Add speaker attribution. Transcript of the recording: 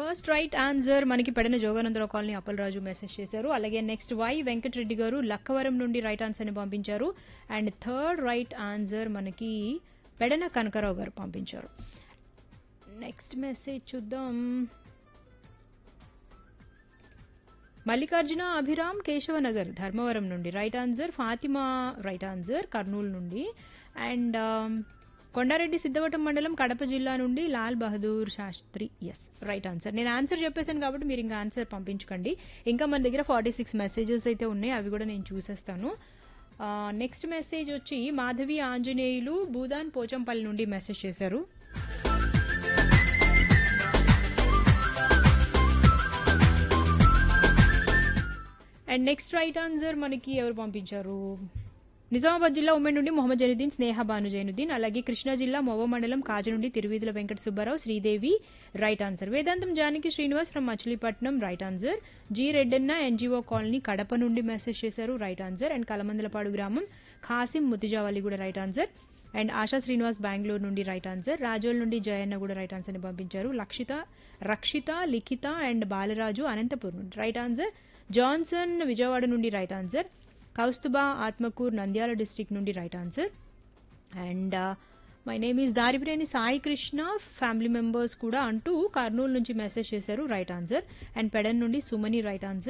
Speaker 1: first right answer మనకి Pedana Joganandarao colony Appalaraju message చేశారు అలాగే నెక్స్ట్ వై వెంకటరెడ్డి గారు లక్కవరం నుండి రైట్ ఆన్సర్ని పంపించారు అండ్ థర్డ్ రైట్ ఆన్సర్ మనకి పెడన కనకరావు గారు పంపించారు నెక్స్ట్ మెసేజ్ చూద్దాం మల్లికార్జున అభిరామ్ కేశవనగర్ ధర్మవరం నుండి right answer Fatima right answer Kurnool నుండి అండ్ కొండారెడ్డి సిద్ధవటం మండలం కడప జిల్లా నుండి Lal Bahadur Shastri yes right answer నేను ఆన్సర్ చెప్పేశాను కాబట్టి మీరు ఇంకా ఆన్సర్ పంపించకండి ఇంకా మన దగ్గర ఫార్టీ సిక్స్ మెసేజెస్ అయితే ఉన్నాయి అవి కూడా నేను చూసేస్తాను నెక్స్ట్ మెసేజ్ వచ్చి మాధవి ఆంజనేయులు భూదాన్ పోచంపల్లి నుండి మెసేజ్ చేశారు అండ్ నెక్స్ట్ రైట్ ఆన్సర్ మనకి ఎవరు పంపించారు నిజామాబాద్ జిల్లా ఉమ్మడి నుండి మొహమ్మద్ జైనుద్దీన్ స్నేహ భాను జైనుద్దీన్ అలాగే కృష్ణా జిల్లా మొవ మండలం కాజ నుండి Tiruveedhula Venkata Subbarao Sridevi right answer Vedantam Janaki Srinivas from Machilipatnam right answer G Reddanna NGO colony Kadapa నుండి మెసేజ్ చేశారు రైట్ ఆన్సర్ అండ్ కలమందలపాడు గ్రామం ఖాసిం ముతిజావలి కూడా right answer and Asha Srinivas Bengaluru నుండి రైట్ ఆన్సర్ రాజోల్ నుండి జయన్న కూడా రైట్ ఆన్సర్ని పంపించారు లక్షిత రక్షిత లిఖిత అండ్ బాలరాజు అనంతపూర్ నుండి రైట్ ఆన్సర్ జాన్సన్ విజయవాడ నుండి right answer Kaustubha Atmakur Nandyal district నుండి right answer and my name is Daripireni Sai Krishna family members కూడా అంటూ కర్నూలు నుంచి మెసేజ్ చేశారు రైట్ ఆన్సర్ అండ్ పెడన్ నుండి సుమని రైట్ ఆన్సర్